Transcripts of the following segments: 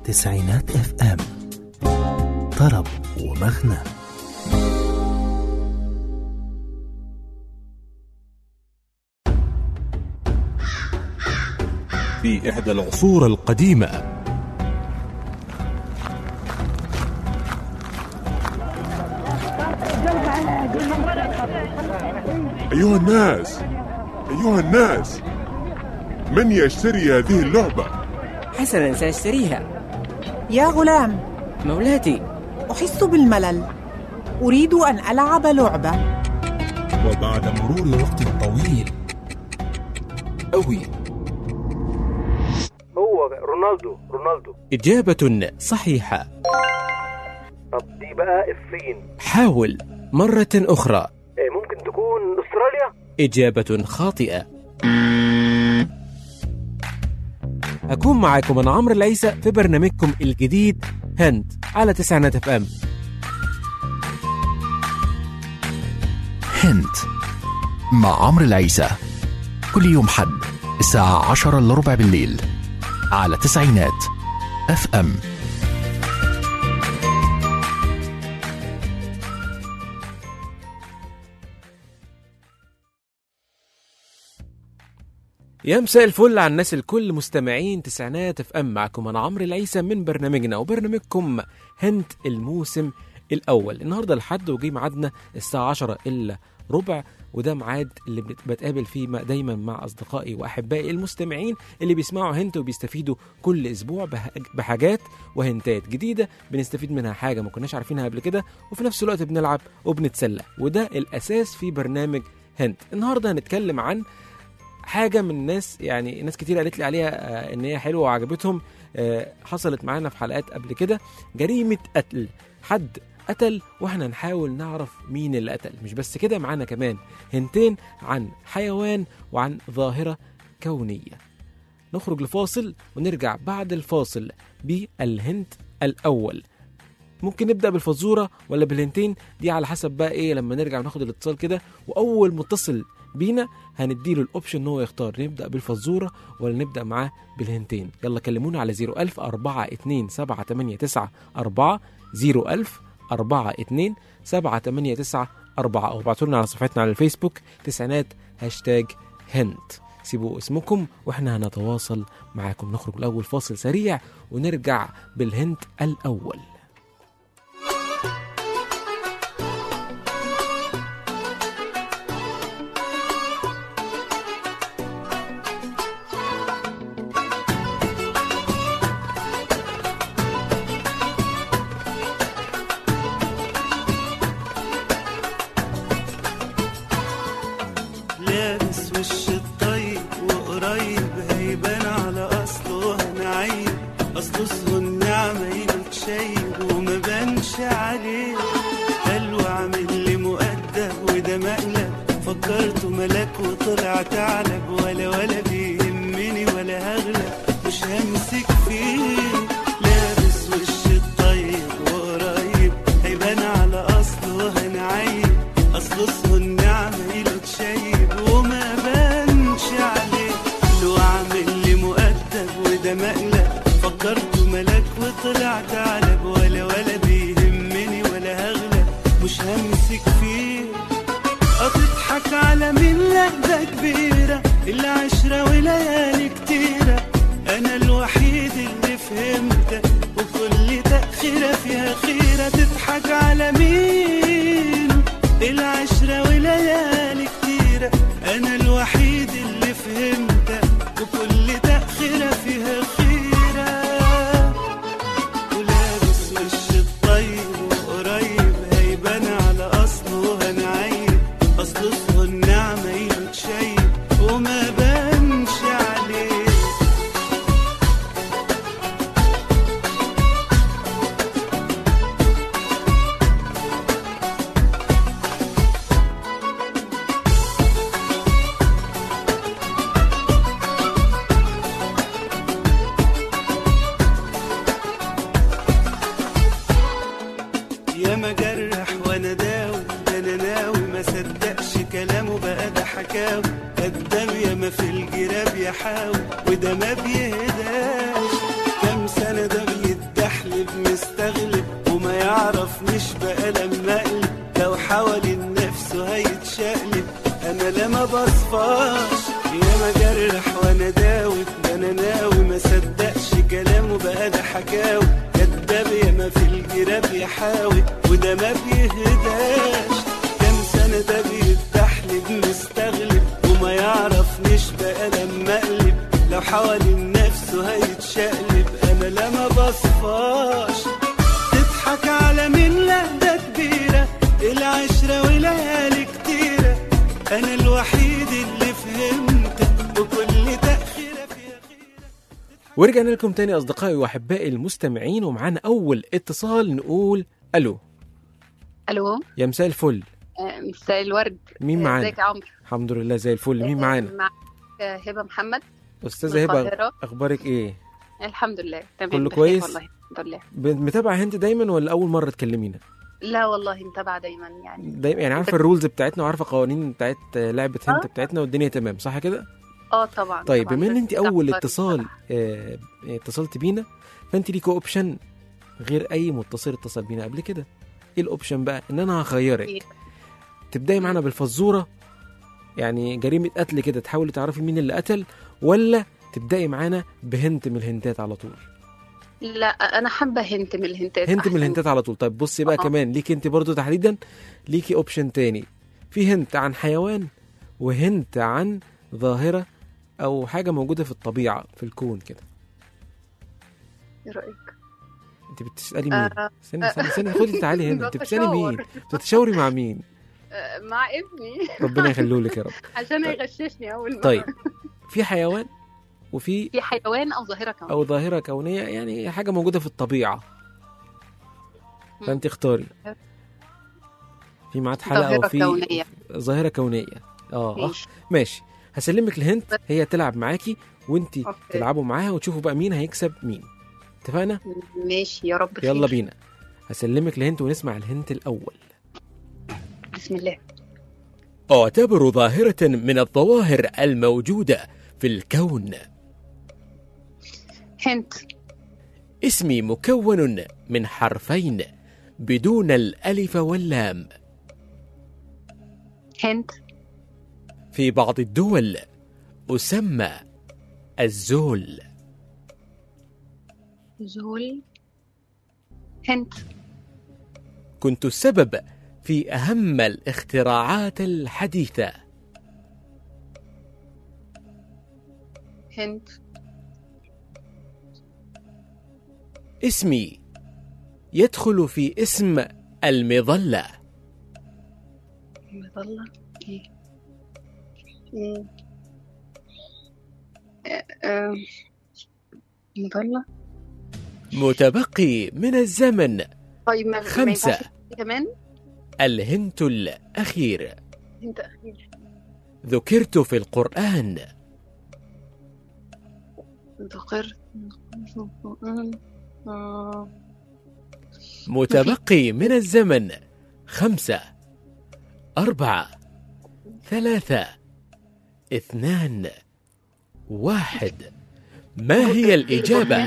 تسعينات اف ام طرب ومغنى في إحدى العصور القديمة أيها الناس أيها الناس من يشتري هذه اللعبة؟ حسنا سأشتريها يا غلام مولاتي أحس بالملل أريد أن ألعب لعبة وبعد مرور وقت طويل أوي هو رونالدو رونالدو إجابة صحيحة طب دي بقى افين حاول مرة أخرى إيه ممكن تكون استراليا إجابة خاطئة أكون معاكم أنا عمرو العيسى في برنامجكم الجديد هند على تسعينات اف ام هنت مع عمرو العيسى كل يوم حد الساعة عشرة إلا ربع بالليل على تسعينات اف ام يا مساء الفل على الناس الكل مستمعين تسعينات اف ام معكم انا عمرو العيسى من برنامجنا وبرنامجكم هنت الموسم الاول النهارده الحد وجي ميعادنا الساعه 10 الا ربع وده ميعاد اللي بنت- بتقابل فيه مع- دايما مع اصدقائي واحبائي المستمعين اللي بيسمعوا هنت وبيستفيدوا كل اسبوع بح- بحاجات وهنتات جديده بنستفيد منها حاجه ما كناش عارفينها قبل كده وفي نفس الوقت بنلعب وبنتسلى وده الاساس في برنامج هنت النهارده هنتكلم عن حاجه من الناس يعني ناس كتير قالت لي عليها آه، ان هي حلوه وعجبتهم آه، حصلت معانا في حلقات قبل كده جريمه قتل حد قتل واحنا نحاول نعرف مين اللي قتل مش بس كده معانا كمان هنتين عن حيوان وعن ظاهره كونيه نخرج لفاصل ونرجع بعد الفاصل بالهنت الاول ممكن نبدا بالفزوره ولا بالهنتين دي على حسب بقى ايه لما نرجع ناخد الاتصال كده واول متصل بينا هنديله الاوبشن ان هو يختار نبدا بالفزوره ولا نبدا معاه بالهنتين يلا كلمونا على 01000 42 789 4 01000 42 789 4 او ابعتوا لنا على صفحتنا على الفيسبوك تسعينات هاشتاج هنت سيبوا اسمكم واحنا هنتواصل معاكم نخرج الاول فاصل سريع ونرجع بالهنت الاول لابس وش الطيب وقريب هيبان على اصله هنعيب اصله اسمه النعمة ايدك شايب وما بانش عليه قالوا عامل لي مؤدب وده مقلب فكرته ملاك وطلع ثعلب ولا ولا بيهمني ولا هغلب مش همسك فيه لابس وش الطيب وقريب هيبان على اصله هنعيب اصله اسمه النعمة ايدك شايب وما بانش عليه لو عامل لي مؤدب وده مقلب فكرته ملاك وطلع ثعلب ولا ولا بيهمني ولا هغلب مش همسك فيه أتضحك على مين لا ده كبيرة العشرة وليالي كتيرة أنا الوحيد اللي فهمتك وكل تأخيرة فيها خيرة تضحك على مين العشرة وليالي كتيرة أنا الوحيد اللي فهمتك وكل تأخيرة فيها خيرة ولابس وش الطيب وقريب هيبان على اصله هنعيب اصله اسمه النعمة ايدك شايب وما بانش عليه يا ما جرح وانا داوي ده انا ناوي ما صدقش كلامه بقى ده حكاوي كداب يا ما في الجراب يحاول وده ما بيهداش كام سنة ده بيدي ما صدقش كلامه بقى ده حكاوي كداب ياما في الجراب يحاول وده ما بيهداش كام سنة ده بيتدحلب مستغلب وما يعرفنيش بقى لما اقلب لو حوالين نفسه هيتشقلب انا لا ما بصفاش تضحك على مين لا ده كبيرة العشرة وليالي كتيرة أنا الوحيد اللي فهمتك وكل تأخيرة فيها خيرة ورجعنا لكم تاني اصدقائي واحبائي المستمعين ومعانا اول اتصال نقول الو الو يا مساء الفل آه، مساء الورد مين آه، معانا ازيك يا عمرو الحمد لله زي الفل مين آه، معانا معاك آه، هبه محمد استاذه هبه القاهرة. اخبارك ايه الحمد لله تمام كله بخير كويس؟ والله الحمد لله ب- متابعه انت دايما ولا اول مره تكلمينا لا والله متابعه دايما يعني دايما يعني عارفه الرولز بتاعتنا وعارفه قوانين بتاعت لعبه هنت آه. بتاعتنا والدنيا تمام صح كده اه طبعا طيب طبعاً، بما ان بس انت اول أخبار اتصال بصراحة. آه، اتصلت بينا فانت ليكي اوبشن غير اي متصل اتصل بينا قبل كده ايه الاوبشن بقى ان انا هخيرك إيه؟ تبداي معانا بالفزوره يعني جريمه قتل كده تحاولي تعرفي مين اللي قتل ولا تبداي معانا بهنت من الهنتات على طول لا انا حابه هنت من الهنتات هنت من أحسن. الهنتات على طول طيب بصي بقى آه. كمان ليكي انت برضو تحديدا ليكي اوبشن تاني في هنت عن حيوان وهنت عن ظاهره او حاجه موجوده في الطبيعه في الكون كده ايه رايك انت بتسالي مين آه، استني استني استني خدي تعالي هنا انت بتسالي مين بتشاور. بتتشاوري مع مين آه، مع ابني ربنا يخليه لك يا رب عشان طيب. يغششني اول مره طيب في حيوان وفي في حيوان او ظاهره كمان او ظاهره كونيه يعني حاجه موجوده في الطبيعه مم. فانت اختاري في ميعاد حلقه ظاهره وفي كونيه ظاهره كونيه اه ماشي ماشي هسلمك الهنت هي تلعب معاكي وانت أوكي. تلعبوا معاها وتشوفوا بقى مين هيكسب مين اتفقنا ماشي يا رب خير. يلا بينا هسلمك الهنت ونسمع الهنت الاول بسم الله أعتبر ظاهرة من الظواهر الموجودة في الكون هنت اسمي مكون من حرفين بدون الألف واللام هنت في بعض الدول أسمى الزول زول هنت كنت السبب في أهم الاختراعات الحديثة هنت اسمي يدخل في اسم المظلة مظلة ايه ايه آه، آه، مظلة متبقي من الزمن طيب ما ما خمسة. ينفعش كمان الهنت الأخير هنت أخير ذكرت في القرآن ذكرت آه، متبقي من الزمن خمسة أربعة ثلاثة اثنان واحد ما هي الإجابة؟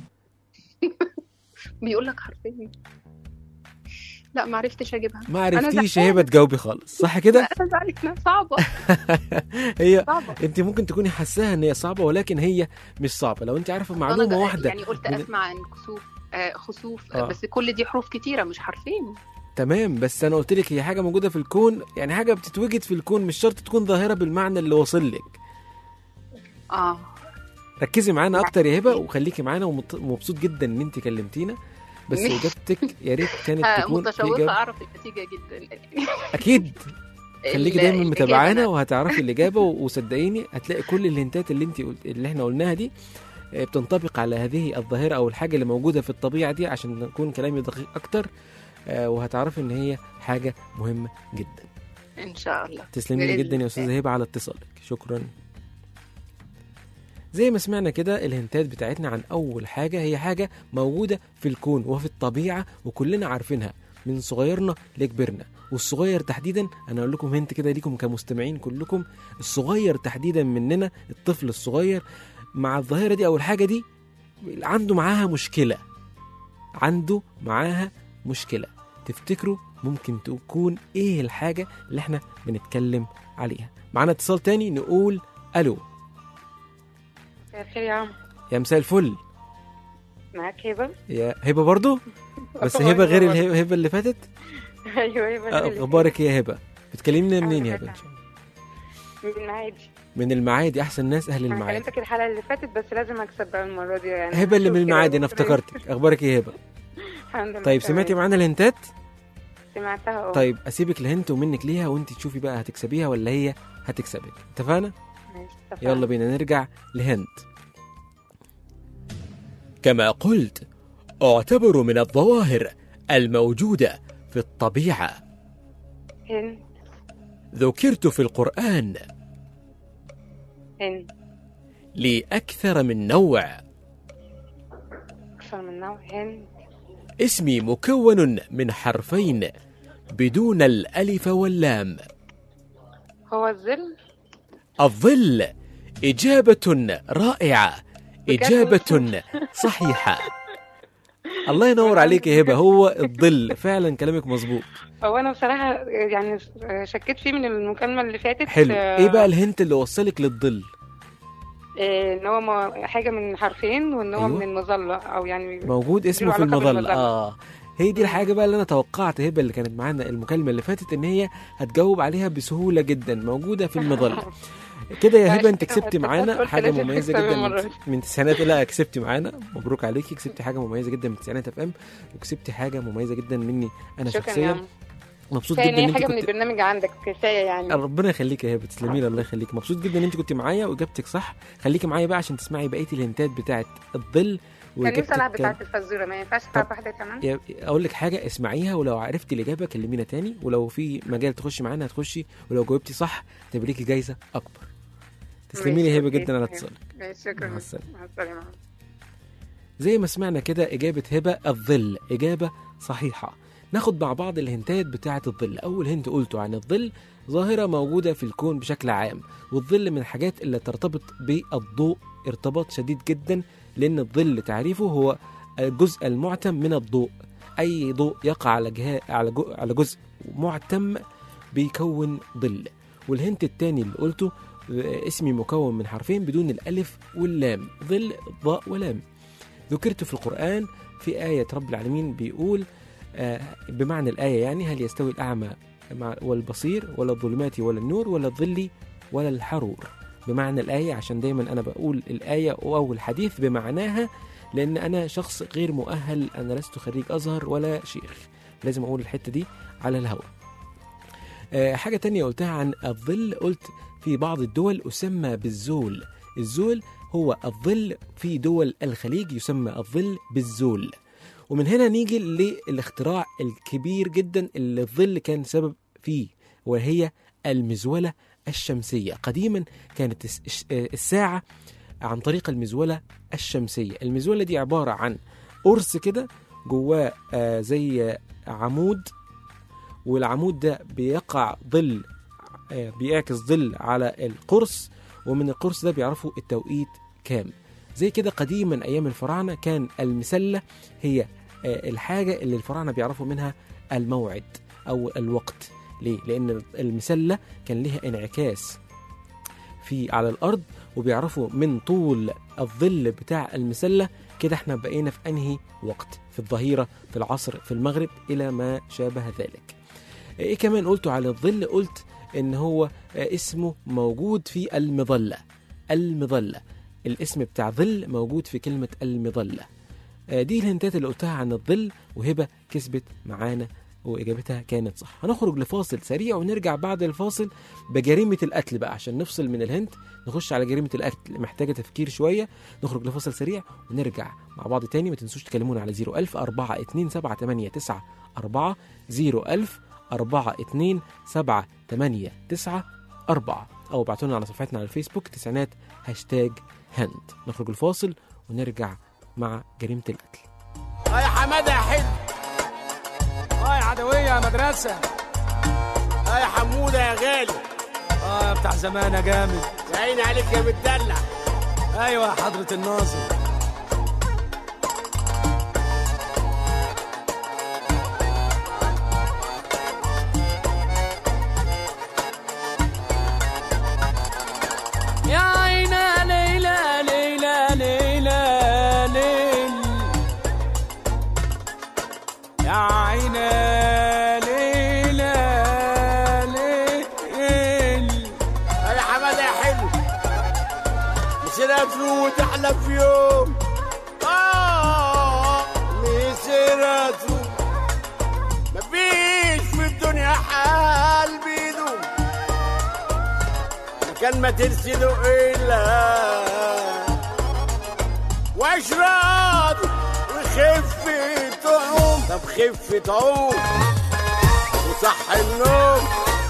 بيقول لك حرفين لا ما عرفتش اجيبها ما أنا عرفتيش زعلانة. هبة تجاوبي خالص صح كده؟ لا، انا زعلانه صعبه هي صعبه انت ممكن تكوني حاساها ان هي صعبه ولكن هي مش صعبه لو انت عارفه أنا معلومه ج- واحده يعني قلت من- اسمع عن كسوف آه خسوف آه. آه. بس كل دي حروف كتيره مش حرفين تمام بس انا قلت لك هي حاجه موجوده في الكون يعني حاجه بتتوجد في الكون مش شرط تكون ظاهره بالمعنى اللي واصل لك اه ركزي معانا اكتر يا هبه وخليكي معانا ومت- ومبسوط جدا ان انت كلمتينا بس ماشي. اجابتك يا ريت كانت آه تكون في متشوقه إجابة. اعرف النتيجه جدا اكيد خليكي ال- دايما الإجابة متابعانا أنا- وهتعرفي الاجابه و- وصدقيني هتلاقي كل الهنتات اللي انت قلت اللي احنا قلناها دي آه، بتنطبق على هذه الظاهره او الحاجه اللي موجوده في الطبيعه دي عشان نكون كلامي دقيق اكتر آه، وهتعرفي ان هي حاجه مهمه جدا ان شاء الله تسلمي لي بإذن جدا يا الله. استاذه هبه على اتصالك شكرا زي ما سمعنا كده الهنتات بتاعتنا عن اول حاجه هي حاجه موجوده في الكون وفي الطبيعه وكلنا عارفينها من صغيرنا لكبرنا والصغير تحديدا انا اقول لكم هنت كده ليكم كمستمعين كلكم الصغير تحديدا مننا الطفل الصغير مع الظاهره دي او الحاجه دي عنده معاها مشكله عنده معاها مشكله تفتكروا ممكن تكون ايه الحاجه اللي احنا بنتكلم عليها معانا اتصال تاني نقول الو مساء الخير يا عم يا مساء الفل معاك هبه يا هبه برضو بس هبه غير الهبه الهبة اللي فاتت ايوه هبه آه، اخبارك ايه يا هبه بتكلمنا منين يا هبه من معادي من المعادي احسن ناس اهل انا المعادي كلمتك الحلقه اللي فاتت بس لازم اكسب بقى المره دي يعني هبه اللي من هشوف كده المعادي انا بكرة. افتكرتك اخبارك ايه يا هبه الحمد لله طيب تمام. سمعتي معانا الهنتات سمعتها اه طيب اسيبك الهنت ومنك ليها وانت تشوفي بقى هتكسبيها ولا هي هتكسبك اتفقنا ماشي، اتفقنا. يلا بينا نرجع لهند كما قلت اعتبر من الظواهر الموجودة في الطبيعة هند ذكرت في القرآن هند لأكثر من نوع اكثر من نوع هند اسمي مكون من حرفين بدون الألف واللام هو الظل الظل إجابة رائعة بجد؟ إجابة صحيحة الله ينور عليك يا هبة هو الظل فعلا كلامك مظبوط هو انا بصراحه يعني شكيت فيه من المكالمه اللي فاتت حلو آه، ايه بقى الهنت اللي وصلك للظل آه، ان هو م- حاجه من حرفين وان هو أيوة. من مظله او يعني موجود اسمه له في علاقة المظل بالمظلة. اه هي دي الحاجة بقى اللي أنا توقعت هبة اللي كانت معانا المكالمة اللي فاتت إن هي هتجاوب عليها بسهولة جدا موجودة في المظلة كده يا هبة أنت عشان كده كسبتي ما معانا قلت حاجة لازم مميزة تكسبي جدا المرة من, دي. من تسعينات لا كسبتي معانا مبروك عليكي كسبتي حاجة مميزة جدا من تسعينات اف ام وكسبتي حاجة مميزة جدا مني أنا شكرا يا شخصيا عم مبسوط كفايه جدا ان إن هي أنت حاجه من كنت البرنامج عندك كفايه يعني ربنا يخليك يا هبه تسلمي لي الله يخليك مبسوط جدا ان انت كنت معايا واجابتك صح خليكي معايا بقى عشان تسمعي بقيه الهنتات بتاعه الظل كان نفسي العب كان- بتاعت الفزوره ما ينفعش العب واحده كمان يا- اقول لك حاجه اسمعيها ولو عرفتي الاجابه كلمينا تاني ولو في مجال تخشي معانا هتخشي ولو جاوبتي صح تبقى ليكي جايزه اكبر تسلمي لي ماشي، هبه أوكي، جدا على تمام. اتصالك ماشي شكرا مع السلامة. مع السلامه زي ما سمعنا كده إجابة هبة الظل إجابة صحيحة ناخد مع بعض الهنتات بتاعة الظل أول هنت قلته عن الظل ظاهرة موجودة في الكون بشكل عام والظل من الحاجات اللي ترتبط بالضوء ارتباط شديد جدا لأن الظل تعريفه هو الجزء المعتم من الضوء أي ضوء يقع على جهة على جو- على جزء معتم بيكون ظل والهنت التاني اللي قلته آه، اسمي مكون من حرفين بدون الألف واللام ظل ضاء ولام ذكرت في القرآن في آية رب العالمين بيقول آه، بمعنى الآية يعني هل يستوي الأعمى مع- والبصير ولا الظلمات ولا النور ولا الظل ولا الحرور بمعنى الآية عشان دايما أنا بقول الآية أو الحديث بمعناها لأن أنا شخص غير مؤهل أنا لست خريج أزهر ولا شيخ لازم أقول الحتة دي على الهواء آه، حاجة تانية قلتها عن الظل قلت في بعض الدول أسمى بالزول الزول هو الظل في دول الخليج يسمى الظل بالزول ومن هنا نيجي للاختراع الكبير جدا اللي الظل كان سبب فيه وهي المزولة الشمسية قديما كانت الس- الش- آه، الساعة عن طريق المزولة الشمسية المزولة دي عبارة عن قرص كده جواه آه، زي آه، عمود والعمود ده بيقع ظل آه، بيعكس ظل على القرص ومن القرص ده بيعرفوا التوقيت كام زي كده قديما ايام الفراعنه كان المسله هي آه، الحاجه اللي الفراعنه بيعرفوا منها الموعد او الوقت ليه لان المسله كان لها انعكاس في على الارض وبيعرفوا من طول الظل بتاع المسله كده احنا بقينا في انهي وقت في الظهيره في العصر في المغرب الى ما شابه ذلك ايه كمان قلته على الظل قلت ان هو آه، اسمه موجود في المظله المظله الاسم بتاع ظل موجود في كلمه المظله آه، دي الهنتات اللي قلتها عن الظل وهبه كسبت معانا واجابتها كانت صح هنخرج لفاصل سريع ونرجع بعد الفاصل بجريمه القتل بقى عشان نفصل من الهنت نخش على جريمه القتل محتاجه تفكير شويه نخرج لفاصل سريع ونرجع مع بعض تاني ما تنسوش تكلمونا على 01000 4 2 7 8 9 4 01000 4 2 7 8 9 4 أو ابعتوا لنا على صفحتنا على الفيسبوك تسعينات هاشتاج هند نخرج الفاصل ونرجع مع جريمة القتل اه يا حماده يا حلو اه يا عدويه يا مدرسه اه يا حموده يا غالي اه يا بتاع زمان يا جامد يا عيني عليك يا متدلع ايوه يا حضره الناظر يا عينا ليلى ليلى ليلى انا في يوم اه مسيرته مفيش في الدنيا حال بيدوم كان ما ترسله الا واشرب وخفة عوم طب خفة عوم وصح النوم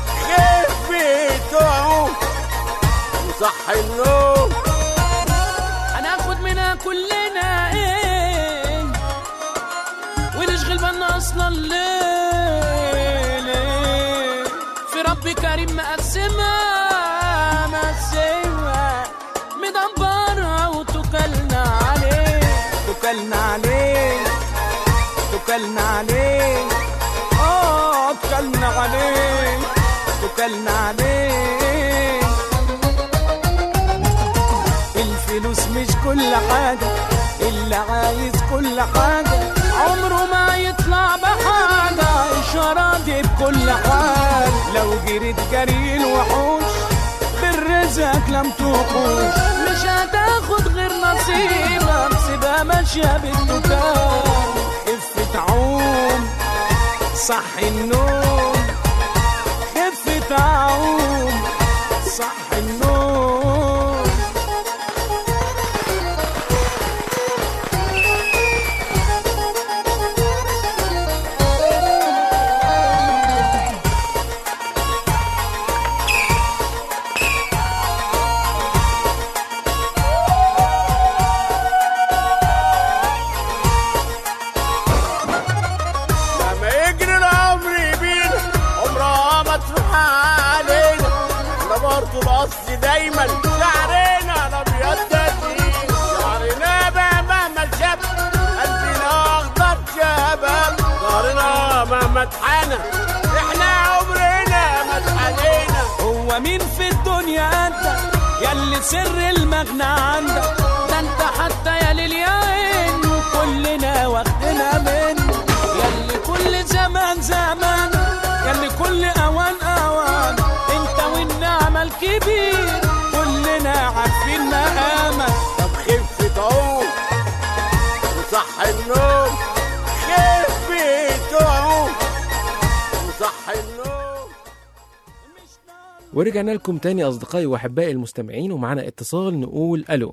خفة عوم وصح النوم هناخد منها كلنا ايه ونشغل بالنا اصلا ليه ليه في ربي كريم مقسمها مقسمها مدبرها وتكلنا عليه تكلنا عليه تكلنا عليه اه تكلنا عليه تكلنا عليه الفلوس مش كل حاجة اللي عايز كل حاجة عمره ما يطلع بحاجة إشارة دي بكل حال لو جريت جري الوحوش بالرزق لم تخوش مش هتاخد غير نصيبك سيبها ماشية بالدكان خفة عوم صح النوم خفة عوم صح النوم لما يجري العمر بينا عمرها ما تروح علينا انا برضه القصد دايما شعرنا الابيض تدين شعرنا بقى مهما شاب قلبنا اخضر شباب ظهرنا مهما اتحنى احنا عمرنا ما اتحنينا هو مين في الدنيا انت ياللي سر المغنى عندك ده انت حتى يا للياين كلنا واخدنا منه ياللي كل زمان زمان ياللي كل اوان اوان انت والنعمة الكبير كلنا عارفين مقامك طب خفة عوم وصح النوم خفة عوم وصح النوم ورجعنا لكم تاني أصدقائي وأحبائي المستمعين ومعانا اتصال نقول ألو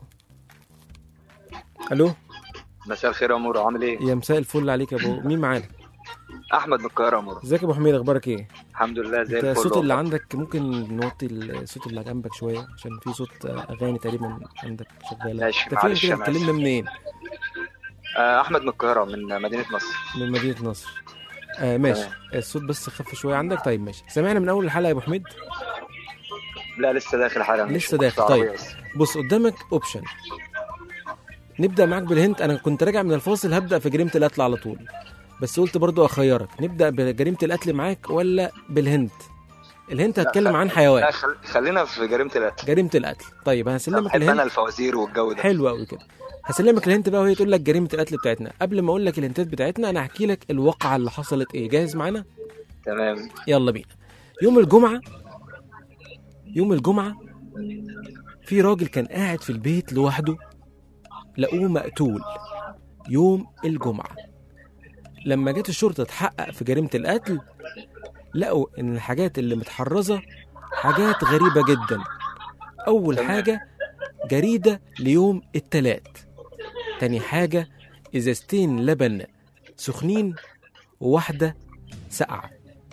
ألو مساء الخير يا مورو عامل ايه؟ يا مساء الفل عليك يا أبو مين معانا احمد من القاهره يا مورو ازيك يا أبو حميد أخبارك إيه الحمد لله زي انت الفل الصوت اللي والله. عندك ممكن نوطي الصوت اللي جنبك شوية عشان في صوت أغاني تقريبا عندك شغالة ماشي، انت فين معلش كده أنا بتكلمنا آسف. منين آه احمد من القاهره من مدينه نصر من مدينة نصر آه ماشي تمام. الصوت بس خف شوية عندك طيب ماشي سمعنا من أول الحلقة يا أبو حميد لا لسه داخل حالا مش لسه كنت داخل عربية طيب بس. بص قدامك اوبشن نبدا معاك بالهنت انا كنت راجع من الفاصل هبدا في جريمه القتل على طول بس قلت برضو اخيرك نبدا بجريمه القتل معاك ولا بالهنت الهنت لا، هتكلم خل- عن حيوان لا خل... خلينا في جريمه القتل جريمه القتل طيب هسلمك بحب انا الهنت الفوازير والجو ده حلو قوي كده هسلمك الهنت بقى وهي تقول لك جريمه القتل بتاعتنا قبل ما اقول لك الهنتات بتاعتنا انا هحكي لك الواقعه اللي حصلت ايه جاهز معانا تمام يلا بينا يوم الجمعة يوم الجمعة في راجل كان قاعد في البيت لوحده لقوه مقتول يوم الجمعة لما جت الشرطة تحقق في جريمة القتل لقوا إن الحاجات اللي متحرزة حاجات غريبة جدا أول حاجة جريدة ليوم التلات تاني حاجة إزازتين لبن سخنين وواحدة ساقعة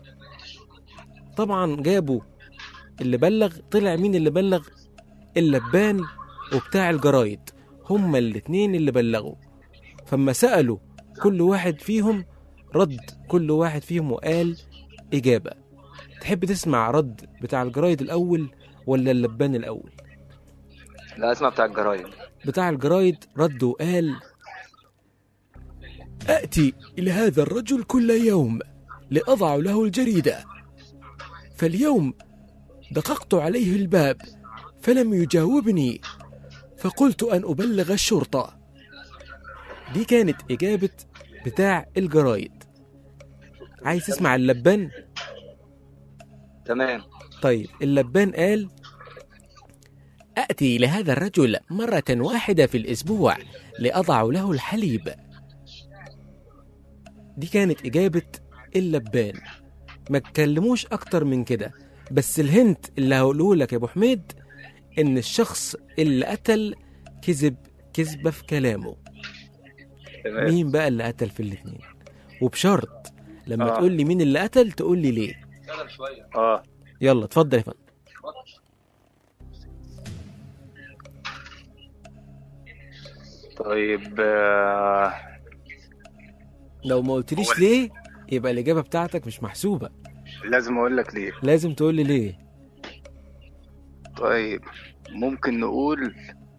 طبعا جابوا اللي بلغ طلع مين اللي بلغ اللبان وبتاع الجرايد هما الاتنين اللي بلغوا فما سألوا كل واحد فيهم رد كل واحد فيهم وقال إجابة تحب تسمع رد بتاع الجرايد الأول ولا اللبان الأول لا اسمع بتاع الجرايد بتاع الجرايد رد وقال أأتي إلى هذا الرجل كل يوم لأضع له الجريدة فاليوم دققت عليه الباب فلم يجاوبني فقلت أن أبلغ الشرطة دي كانت إجابة بتاع الجرايد عايز تسمع اللبان؟ تمام طيب اللبان قال أتي لهذا الرجل مرة واحدة في الأسبوع لأضع له الحليب دي كانت إجابة اللبان ما تكلموش أكتر من كده بس الهنت اللي هقوله لك يا أبو حميد إن الشخص اللي قتل كذب كذبة في كلامه تمام. مين بقى اللي قتل في الاتنين وبشرط لما آه. تقول لي مين اللي قتل تقول لي ليه اه يلا اتفضل يا فندم طيب آه، لو ما قلتليش ليه يبقى الإجابة بتاعتك مش محسوبة لازم اقول لك ليه لازم تقول لي ليه طيب ممكن نقول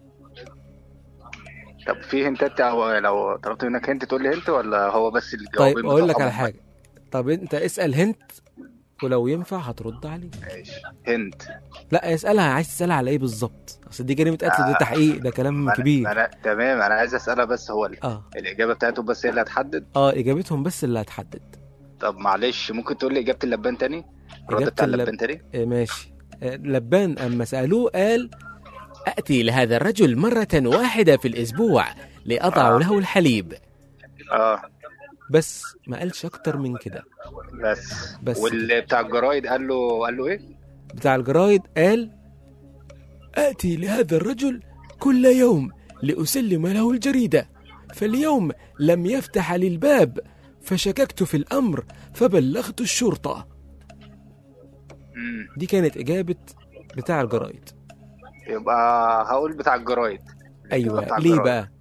طب في هنتات أو لو طلبت منك هنت تقول لي هنت ولا هو بس الجوابين طيب أقول لك بتوعهم؟ على حاجة طب أنت اسأل هنت ولو ينفع هترد عليه هنت لا اسألها عايز تسألها على إيه بالظبط أصل دي جريمة قتل ده آه. تحقيق ده كلام أنا- كبير أنا تمام انا عايز اسالها بس هو ال- اه الاجابه بتاعته بس هي اللي هتحدد اه إجابتهم بس اللي هتحدد طب معلش ممكن تقول لي اجابه اللبان تاني الرد إجابة بتاع اللب- اللبان تاني آه، ماشي آه، لبان أما سألوه قال أتي لهذا الرجل مرة واحدة في الأسبوع لأضع آه. له الحليب اه بس ما قالش أكتر من كده بس بس واللي بتاع الجرايد قال له قال له ايه بتاع الجرايد قال آتي لهذا الرجل كل يوم لأسلم له الجريدة فاليوم لم يفتح لي الباب فشككت في الأمر فبلغت الشرطة مم. دي كانت إجابة بتاع الجرايد يبقى هقول بتاع الجرايد أيوة بتاع ليه الجرايد. بقى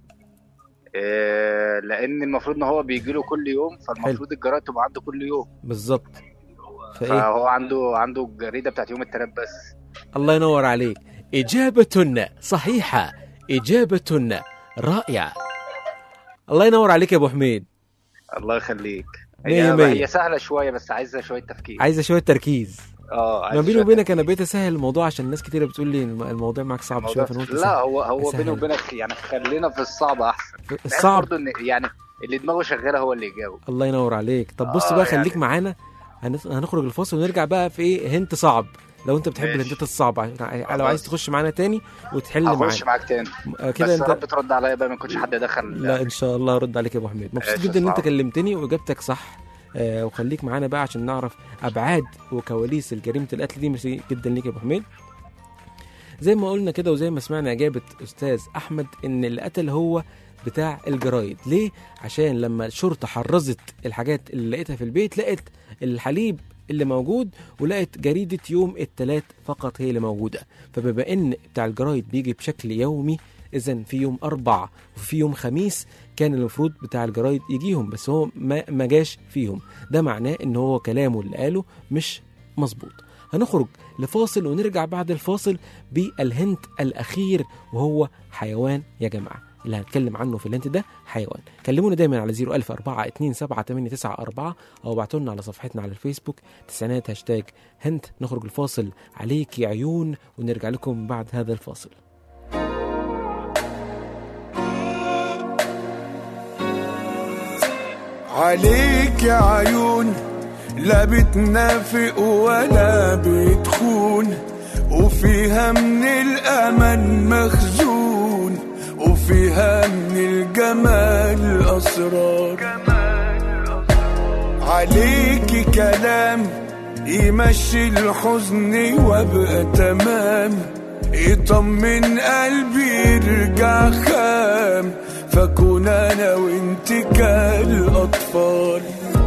إيه لان المفروض ان هو بيجي له كل يوم فالمفروض الجرايد تبقى عنده كل يوم بالظبط فإيه فهو عنده عنده الجريده بتاعت يوم الثلاث بس الله ينور عليك إجابة صحيحة إجابة رائعة الله ينور عليك يا أبو حميد الله يخليك مية هي مية. هي سهله شويه بس عايزه شويه تفكير عايزة شوية تركيز اه ما عايزة بيني شوية وبينك انا بقيت اسهل الموضوع عشان ناس كتير بتقول لي الم- الموضوع معاك صعب شويه الموضوع- فانا قلت لا أسهل. هو هو أسهل. بيني وبينك يعني خلينا في الصعب احسن بحيث الصعب برضه ان يعني اللي دماغه شغاله هو اللي يجاوب الله ينور عليك طب بص آه، بقى خليك يعني- معانا هنس- هنخرج الفاصل ونرجع بقى في ايه هنت صعب لو انت بتحب ماشي. الهنتات الصعبه عشان- لو خلاص. عايز تخش معانا تاني وتحل هخش معانا معاك تاني آه، بس كده يا انت رب ترد عليا بقى ما يكونش حد دخل لا ان شاء الله هرد عليك يا ابو حميد مبسوط ماشي، جدا ان انت صعب. كلمتني واجابتك صح آه وخليك معانا بقى عشان نعرف ابعاد وكواليس الجريمه القتل دي ميرسي جدا ليك يا ابو حميد زي ما قلنا كده وزي ما سمعنا اجابه استاذ احمد ان اللي قتل هو بتاع الجرايد ليه عشان لما الشرطه حرزت الحاجات اللي لقيتها في البيت لقت الحليب اللي موجود ولقت جريدة يوم الثلاث فقط هي اللي موجودة فبما ان بتاع الجرايد بيجي بشكل يومي اذا في يوم اربع وفي يوم خميس كان المفروض بتاع الجرايد يجيهم بس هو ما, ما جاش فيهم ده معناه ان هو كلامه اللي قاله مش مظبوط هنخرج لفاصل ونرجع بعد الفاصل بالهنت الاخير وهو حيوان يا جماعه اللي هنتكلم عنه في الهنت ده حيوان كلمونا دايما على 010427894 او ابعتوا لنا على صفحتنا على الفيسبوك تسعينات هاشتاج هنت نخرج الفاصل عليك يا عيون ونرجع لكم بعد هذا الفاصل عليك يا عيون لا بتنافق ولا بتخون وفيها من الأمل مخزون وفيها من الجمال أسرار عليك كلام يمشي الحزن وابقى تمام يطمن قلبي يرجع خام فكون انا وانت كالاطفال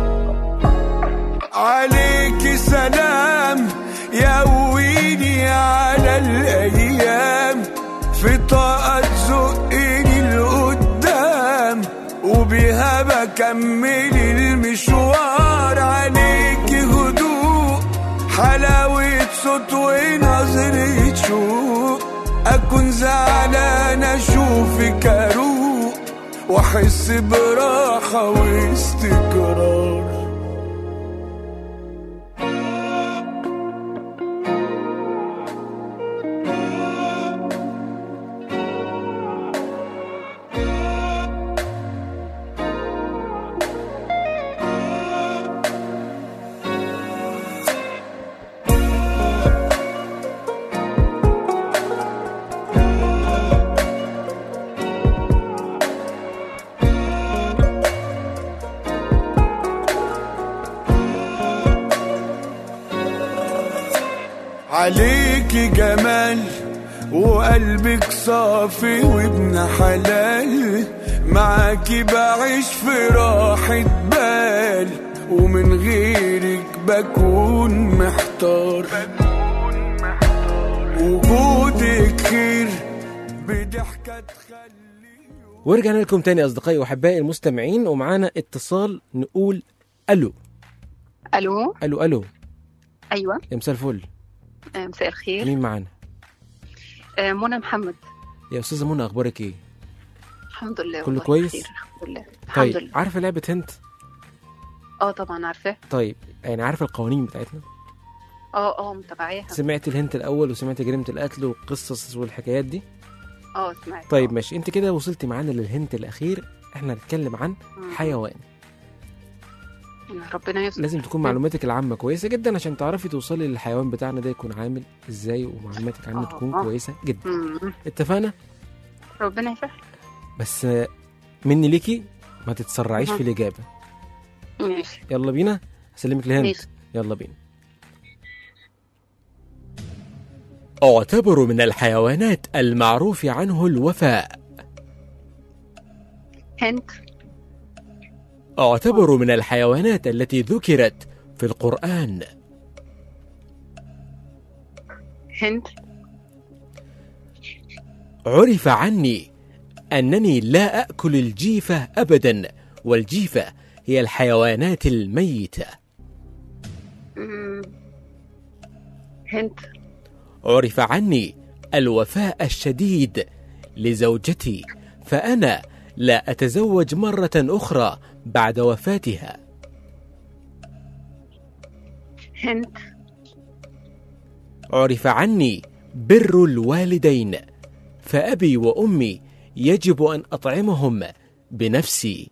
عليك سلام يقويني على الايام في طاقة تزقني لقدام وبيها بكمل المشوار عليك هدوء حلاوة صوت ونظرة شوق أكون زعلان أشوفك أروق وأحس براحة واستقرار عليكي جمال وقلبك صافي وابن حلال معاكي بعيش في راحة بال ومن غيرك بكون محتار وجودك خير بضحكة ورجعنا لكم تاني اصدقائي واحبائي المستمعين ومعانا اتصال نقول الو الو الو الو ايوه يا مساء الفل آه، مساء الخير مين معانا آه، منى محمد يا استاذه منى اخبارك ايه الحمد لله كله والله كويس؟ بخير، الحمد لله الحمد طيب لله عارفه لعبه هنت اه طبعا عارفاه طيب يعني عارفه القوانين بتاعتنا اه اه متابعاها سمعت الهنت الاول وسمعت جريمه القتل والقصص والحكايات دي اه سمعت طيب ماشي انت كده وصلتي معانا للهنت الاخير احنا هنتكلم عن حيوان ربنا يستر لازم تكون معلوماتك العامه كويسه جدا عشان تعرفي توصلي للحيوان بتاعنا ده يكون عامل ازاي ومعلوماتك عنه آه، تكون آه. كويسه جدا مم. اتفقنا ربنا يسهل بس آه، مني ليكي ما تتسرعيش أها. في الاجابه ماشي يلا بينا هسلمك الهنت ماشي. يلا بينا اعتبر من الحيوانات المعروف عنه الوفاء هنت اعتبر من الحيوانات التي ذكرت في القرآن هنت عرف عني أنني لا أكل الجيفة أبدا والجيفة هي الحيوانات الميتة مم. هنت عرف عني الوفاء الشديد لزوجتي فأنا لا أتزوج مرة أخرى بعد وفاتها هنت عرف عني بر الوالدين فأبي وأمي يجب أن أطعمهم بنفسي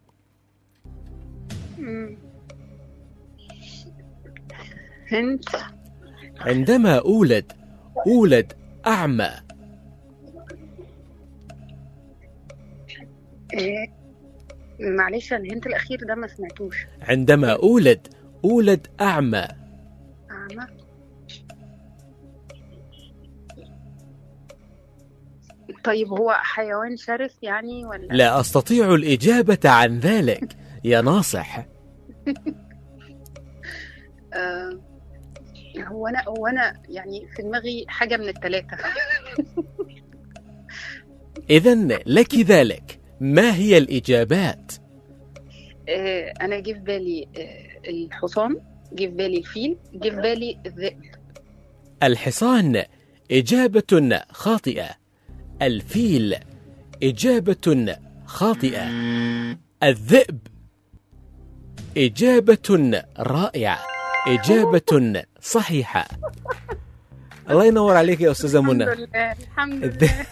مم. هنت عندما أولد أولد أعمى إيه. معلش الهنت الاخير ده ما سمعتوش عندما أولد أولد أعمى أعمى طيب هو حيوان شرس يعني ولا لا أستطيع الإجابة عن ذلك يا ناصح آه هو انا هو انا يعني في دماغي حاجه من الثلاثه إذا لك ذلك ما هي الإجابات؟ آه انا جه في بالي آه الحصان جه في بالي الفيل جه في بالي الذئب الحصان إجابة خاطئة الفيل إجابة خاطئة الذئب إجابة رائعة إجابة صحيحة الله ينور عليك يا أستاذة منى الحمد لله الحمد الذ- لله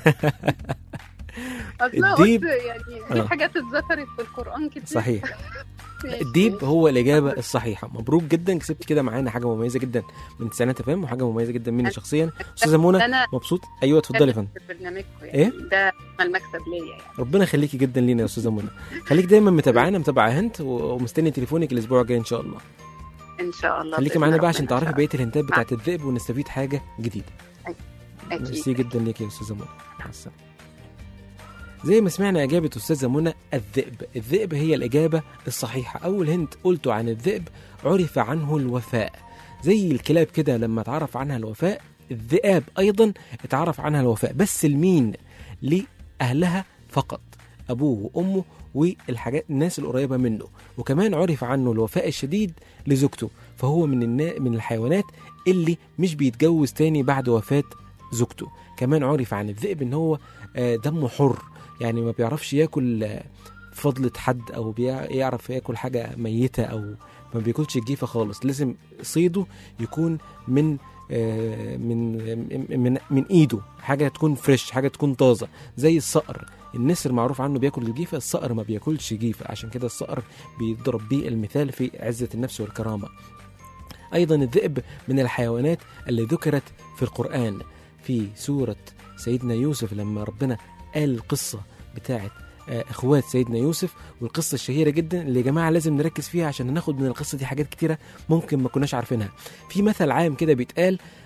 اصلا الديب- قلت يعني في آه. حاجات اتذكرت في القران كتير صحيح ماشي. الديب هو الإجابة الصحيحة مبروك جدا كسبت كده معانا حاجة مميزة جدا من تسعينات فهم وحاجة مميزة جدا مني شخصيا أستاذة منى أنا- مبسوط أيوه اتفضلي يا فندم في برنامجكم يعني إيه؟ ده المكسب ليا يعني ربنا يخليكي جدا لينا يا استاذه منى خليك دايما متابعانا متابعه هنت و- ومستني تليفونك الاسبوع الجاي ان شاء الله ان شاء الله خليكي بإذن معانا بقى ربنا عشان إن تعرفي شاء بقيه الهنتات بتاعت الذئب ونستفيد حاجه جديده الله. اكيد ميرسي جدا ليك يا استاذه منى مع السلامه زي ما سمعنا اجابه استاذه منى الذئب الذئب هي الاجابه الصحيحه اول هنت قلته عن الذئب عرف عنه الوفاء زي الكلاب كده لما اتعرف عنها الوفاء الذئاب ايضا اتعرف عنها الوفاء بس لمين لاهلها فقط ابوه وامه والحاجات الناس القريبه منه وكمان عرف عنه الوفاء الشديد لزوجته فهو من النا... من الحيوانات اللي مش بيتجوز تاني بعد وفاه زوجته كمان عرف عن الذئب ان هو آه، دمه حر يعني ما بيعرفش ياكل آه، فضلة حد او بيع- يعرف ياكل حاجه ميته او ما بياكلش الجيفه خالص لازم صيده يكون من آه، من من من ايده حاجه تكون فريش حاجه تكون طازه زي الصقر النسر معروف عنه بياكل الجيفه الصقر ما بياكلش جيفه عشان كده الصقر بيضرب بيه المثال في عزه النفس والكرامه ايضا الذئب من الحيوانات اللي ذكرت في القران في سوره سيدنا يوسف لما ربنا قال القصه بتاعت آه، اخوات سيدنا يوسف والقصه الشهيره جدا اللي يا جماعه لازم نركز فيها عشان ناخد من القصه دي حاجات كتيره ممكن ما كناش عارفينها في مثل عام كده بيتقال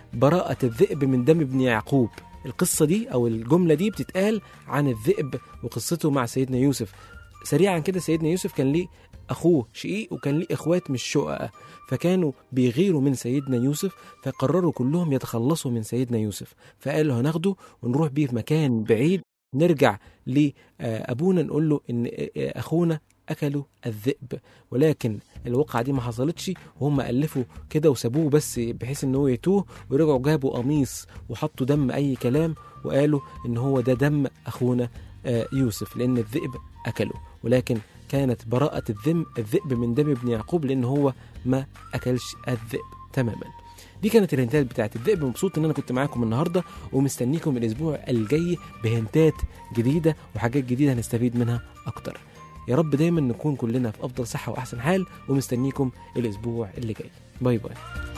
براءة الذئب من دم ابن يعقوب القصة دي أو الجملة دي بتتقال عن الذئب وقصته مع سيدنا يوسف سريعا كده سيدنا يوسف كان ليه أخوه شقيق وكان ليه إخوات مش شققة فكانوا بيغيروا من سيدنا يوسف فقرروا كلهم يتخلصوا من سيدنا يوسف فقالوا هناخده ونروح بيه في مكان بعيد نرجع لأبونا نقول له إن أخونا أكلوا الذئب ولكن الواقعة دي ما حصلتش وهم ألفوا كده وسابوه بس بحيث إن هو يتوه ورجعوا جابوا قميص وحطوا دم أي كلام وقالوا إن هو ده دم أخونا آه، يوسف لأن الذئب أكله ولكن كانت براءة الذم الذئب من دم ابن يعقوب لأن هو ما أكلش الذئب تماما دي كانت الهنتات بتاعت الذئب مبسوط ان انا كنت معاكم النهارده ومستنيكم الاسبوع الجاي بهنتات جديده وحاجات جديده هنستفيد منها اكتر يا رب دايما نكون كلنا في افضل صحه واحسن حال ومستنيكم الاسبوع اللي جاي باي باي